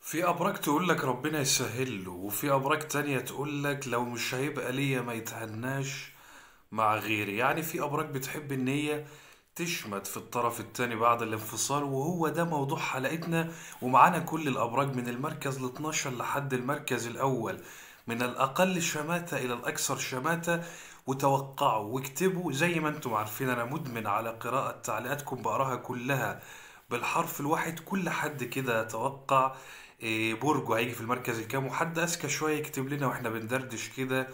في أبراج تقول لك ربنا يسهل له وفي أبراج تانية تقول لك لو مش هيبقى ليا ما يتهناش مع غيري يعني في أبراج بتحب إن هي تشمت في الطرف التاني بعد الانفصال وهو ده موضوع حلقتنا ومعانا كل الأبراج من المركز ال 12 لحد المركز الأول من الأقل شماتة إلى الأكثر شماتة وتوقعوا واكتبوا زي ما انتم عارفين أنا مدمن على قراءة تعليقاتكم بقراها كلها بالحرف الواحد كل حد كده يتوقع إيه، برجه هيجي في المركز الكام وحد أذكى شوية يكتب لنا واحنا بندردش كده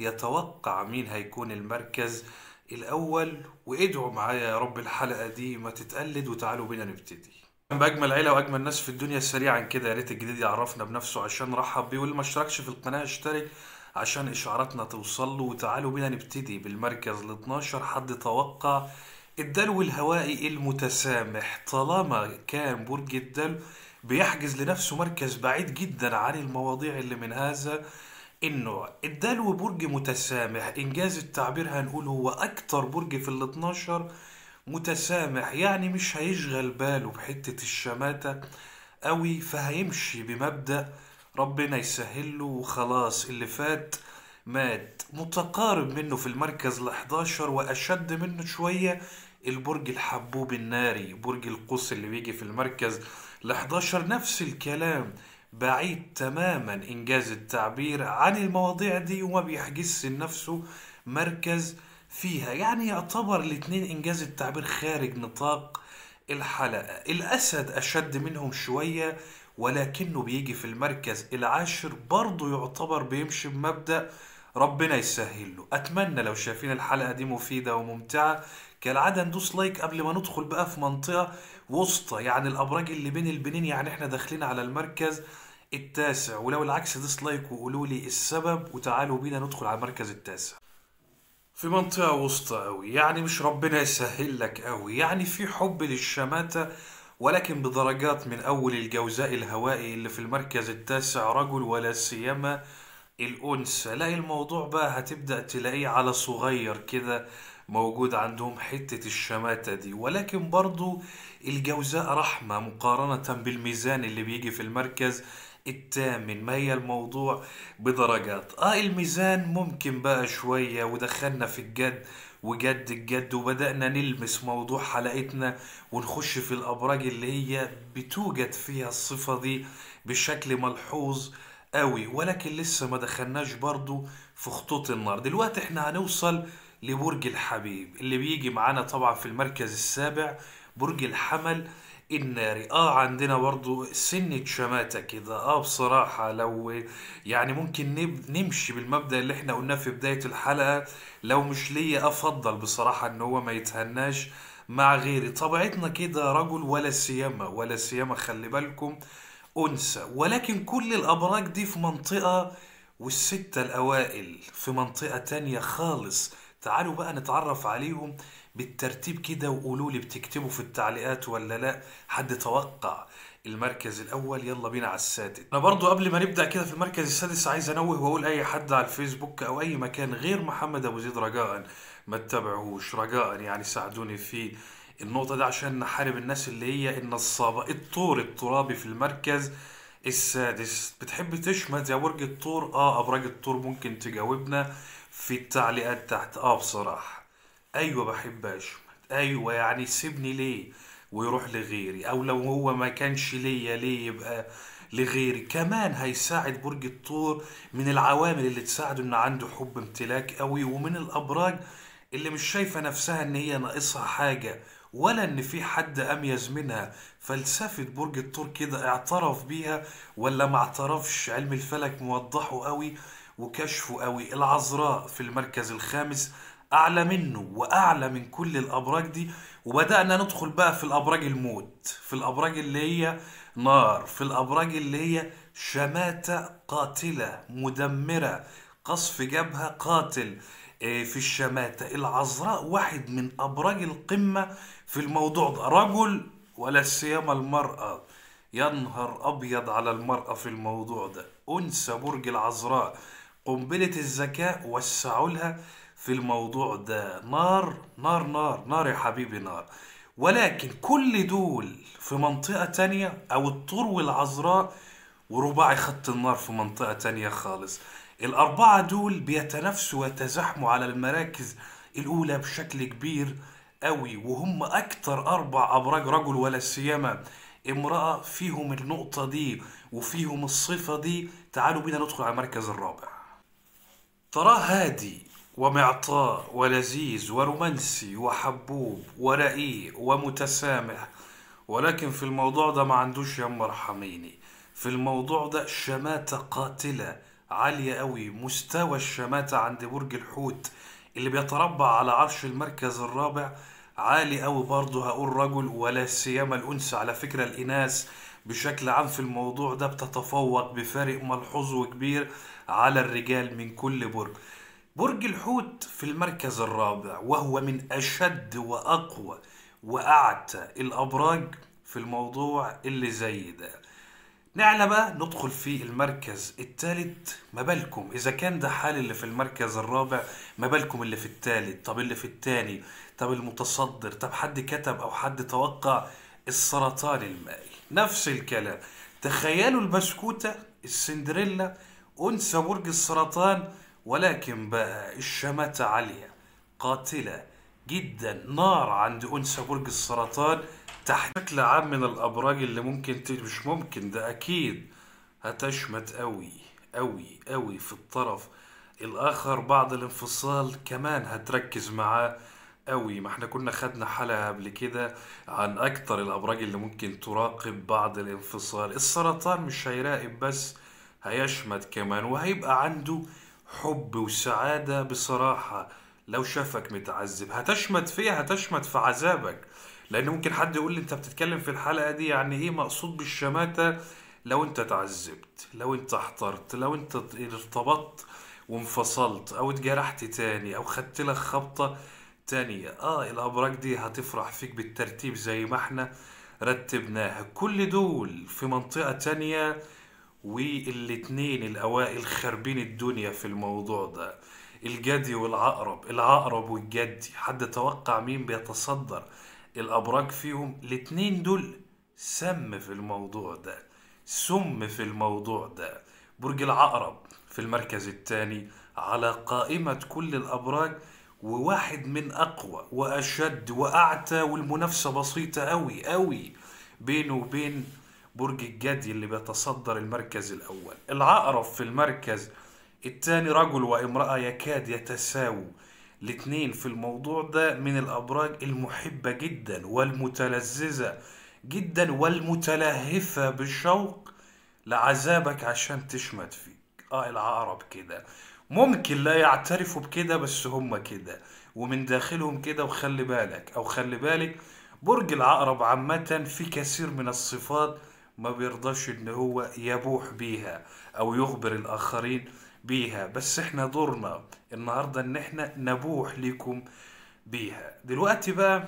يتوقع مين هيكون المركز الأول وادعوا معايا يا رب الحلقة دي ما تتقلد وتعالوا بينا نبتدي بأجمل عيلة وأجمل ناس في الدنيا سريعا كده يا ريت الجديد يعرفنا بنفسه عشان نرحب بيه واللي ما اشتركش في القناة اشترك عشان إشعاراتنا توصل له وتعالوا بينا نبتدي بالمركز ال 12 حد توقع الدلو الهوائي المتسامح طالما كان برج الدلو بيحجز لنفسه مركز بعيد جدا عن المواضيع اللي من هذا النوع الدلو برج متسامح إنجاز التعبير هنقول هو أكتر برج في ال 12 متسامح يعني مش هيشغل باله بحتة الشماتة قوي فهيمشي بمبدأ ربنا يسهل له وخلاص اللي فات مات متقارب منه في المركز ال 11 وأشد منه شوية البرج الحبوب الناري برج القوس اللي بيجي في المركز ال 11 نفس الكلام بعيد تماما إنجاز التعبير عن المواضيع دي وما بيحجزش لنفسه مركز فيها يعني يعتبر الاتنين إنجاز التعبير خارج نطاق الحلقة الأسد أشد منهم شوية ولكنه بيجي في المركز العاشر برضه يعتبر بيمشي بمبدأ ربنا يسهل له أتمنى لو شايفين الحلقة دي مفيدة وممتعة كالعادة ندوس لايك قبل ما ندخل بقى في منطقة وسطى يعني الأبراج اللي بين البنين يعني احنا داخلين على المركز التاسع ولو العكس دوس لايك وقولوا لي السبب وتعالوا بينا ندخل على المركز التاسع في منطقة وسطى أوي يعني مش ربنا يسهل لك أوي يعني في حب للشماتة ولكن بدرجات من أول الجوزاء الهوائي اللي في المركز التاسع رجل ولا سيما الأنثى لا الموضوع بقى هتبدأ تلاقيه على صغير كده موجود عندهم حتة الشماتة دي ولكن برضو الجوزاء رحمة مقارنة بالميزان اللي بيجي في المركز الثامن ما هي الموضوع بدرجات اه الميزان ممكن بقى شوية ودخلنا في الجد وجد الجد وبدأنا نلمس موضوع حلقتنا ونخش في الأبراج اللي هي بتوجد فيها الصفة دي بشكل ملحوظ قوي ولكن لسه ما دخلناش برضو في خطوط النار دلوقتي احنا هنوصل لبرج الحبيب اللي بيجي معانا طبعا في المركز السابع برج الحمل الناري اه عندنا برضو سنة شماتة كده اه بصراحة لو يعني ممكن نب- نمشي بالمبدأ اللي احنا قلناه في بداية الحلقة لو مش ليا افضل بصراحة ان هو ما يتهناش مع غيري طبيعتنا كده رجل ولا سيما ولا سيما خلي بالكم أنثى ولكن كل الأبراج دي في منطقة والستة الأوائل في منطقة تانية خالص تعالوا بقى نتعرف عليهم بالترتيب كده وقولوا لي بتكتبوا في التعليقات ولا لا حد توقع المركز الأول يلا بينا على السادس أنا برضو قبل ما نبدأ كده في المركز السادس عايز أنوه وأقول أي حد على الفيسبوك أو أي مكان غير محمد أبو زيد رجاء ما تتابعوش رجاء يعني ساعدوني في النقطة دي عشان نحارب الناس اللي هي النصابة الطور الترابي في المركز السادس بتحب تشمت يا برج الطور اه ابراج الطور ممكن تجاوبنا في التعليقات تحت اه بصراحة ايوه بحب اشمت ايوه يعني سيبني ليه ويروح لغيري او لو هو ما كانش ليا ليه يبقى لغيري كمان هيساعد برج الطور من العوامل اللي تساعده ان عنده حب امتلاك قوي ومن الابراج اللي مش شايفة نفسها ان هي ناقصها حاجة ولا ان في حد اميز منها فلسفة برج الثور كده اعترف بيها ولا ما اعترفش علم الفلك موضحه قوي وكشفه قوي العذراء في المركز الخامس اعلى منه واعلى من كل الابراج دي وبدأنا ندخل بقى في الابراج الموت في الابراج اللي هي نار في الابراج اللي هي شماتة قاتلة مدمرة قصف جبهة قاتل إيه، في الشماتة العذراء واحد من أبراج القمة في الموضوع ده رجل ولا سيما المرأة ينهر أبيض على المرأة في الموضوع ده أنثى برج العذراء قنبلة الذكاء وسعوا لها في الموضوع ده نار نار نار نار يا حبيبي نار ولكن كل دول في منطقة تانية أو الطور والعذراء ورباعي خط النار في منطقة تانية خالص الأربعة دول بيتنافسوا ويتزاحموا على المراكز الأولى بشكل كبير قوي وهم أكتر أربع أبراج رجل ولا سيما امرأة فيهم النقطة دي وفيهم الصفة دي تعالوا بينا ندخل على المركز الرابع تراه هادي ومعطاء ولذيذ ورومانسي وحبوب ورقيق ومتسامح ولكن في الموضوع ده ما عندوش يما ارحميني في الموضوع ده شماتة قاتلة عالية قوي مستوى الشماتة عند برج الحوت اللي بيتربع على عرش المركز الرابع عالي قوي برضه هقول رجل ولا سيما الأنثى على فكرة الإناث بشكل عام في الموضوع ده بتتفوق بفارق ملحوظ وكبير على الرجال من كل برج برج الحوت في المركز الرابع وهو من أشد وأقوى وأعتى الأبراج في الموضوع اللي زي ده نعلى بقى ندخل في المركز الثالث ما بالكم اذا كان ده حال اللي في المركز الرابع ما بالكم اللي في الثالث طب اللي في الثاني طب المتصدر طب حد كتب او حد توقع السرطان المائي نفس الكلام تخيلوا البسكوتة السندريلا انثى برج السرطان ولكن بقى الشماتة عالية قاتلة جدا نار عند انثى برج السرطان تحت بشكل عام من الابراج اللي ممكن ت... مش ممكن ده اكيد هتشمت قوي قوي قوي في الطرف الاخر بعد الانفصال كمان هتركز معاه قوي ما احنا كنا خدنا حلقة قبل كده عن اكتر الابراج اللي ممكن تراقب بعد الانفصال السرطان مش هيراقب بس هيشمت كمان وهيبقى عنده حب وسعادة بصراحة لو شافك متعذب هتشمت فيها هتشمت في عذابك لان ممكن حد يقول لي انت بتتكلم في الحلقه دي يعني ايه مقصود بالشماته لو انت تعذبت لو انت احترت لو انت ارتبطت وانفصلت او اتجرحت تاني او خدت لك خبطه تانية اه الابراج دي هتفرح فيك بالترتيب زي ما احنا رتبناها كل دول في منطقه تانية والاتنين الاوائل خاربين الدنيا في الموضوع ده الجدي والعقرب العقرب والجدي حد توقع مين بيتصدر الابراج فيهم الاتنين دول سم في الموضوع ده سم في الموضوع ده برج العقرب في المركز الثاني على قائمة كل الأبراج وواحد من أقوى وأشد وأعتى والمنافسة بسيطة أوي أوي بينه وبين برج الجدي اللي بيتصدر المركز الأول العقرب في المركز الثاني رجل وامرأة يكاد يتساووا الاتنين في الموضوع ده من الأبراج المحبة جدا والمتلذذة جدا والمتلهفة بالشوق لعذابك عشان تشمت فيك اه العقرب كده ممكن لا يعترفوا بكده بس هم كده ومن داخلهم كده وخلي بالك او خلي بالك برج العقرب عامة في كثير من الصفات ما بيرضاش ان هو يبوح بيها او يخبر الاخرين بيها بس احنا دورنا النهاردة ان احنا نبوح لكم بيها دلوقتي بقى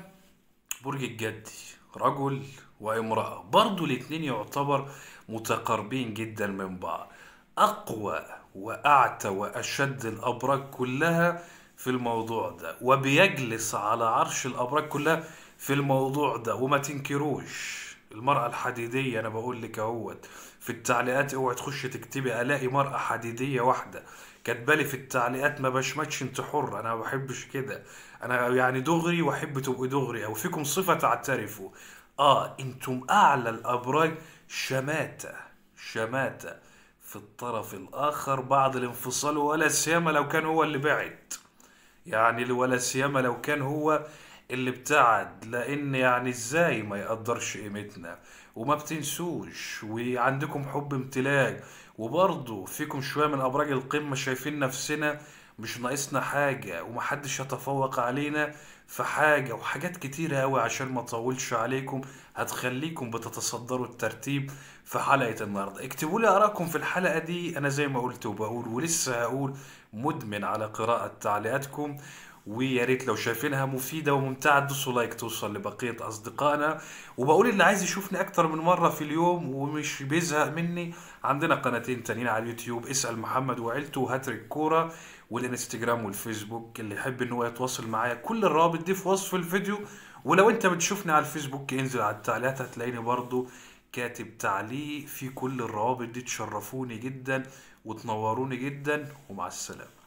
برج الجدي رجل وامرأة برضو الاتنين يعتبر متقاربين جدا من بعض اقوى واعتى واشد الابراج كلها في الموضوع ده وبيجلس على عرش الابراج كلها في الموضوع ده وما تنكروش المرأة الحديدية انا بقول لك اهوت في التعليقات اوعي تخش تكتبي الاقي مرأة حديدية واحدة كاتبالي في التعليقات ما بشمتش انت حر انا ما بحبش كده انا يعني دغري واحب تبقي دغري او فيكم صفة تعترفوا اه انتم اعلى الابراج شماتة شماتة في الطرف الاخر بعد الانفصال ولا سيما لو كان هو اللي بعد يعني ولا سيما لو كان هو اللي ابتعد لان يعني ازاي ما يقدرش قيمتنا وما بتنسوش وعندكم حب امتلاك وبرضه فيكم شوية من أبراج القمة شايفين نفسنا مش ناقصنا حاجة ومحدش يتفوق علينا في حاجة وحاجات كتيرة أوي عشان ما أطولش عليكم هتخليكم بتتصدروا الترتيب في حلقة النهاردة اكتبوا لي آرائكم في الحلقة دي أنا زي ما قلت وبقول ولسه هقول مدمن على قراءة تعليقاتكم ويا ريت لو شايفينها مفيدة وممتعة تدوسوا لايك توصل لبقية أصدقائنا وبقول اللي عايز يشوفني أكتر من مرة في اليوم ومش بيزهق مني عندنا قناتين تانيين على اليوتيوب اسأل محمد وعيلته وهاتريك كورة والانستجرام والفيسبوك اللي يحب ان هو يتواصل معايا كل الروابط دي في وصف الفيديو ولو انت بتشوفني على الفيسبوك انزل على التعليقات هتلاقيني برضو كاتب تعليق في كل الروابط دي تشرفوني جدا وتنوروني جدا ومع السلامة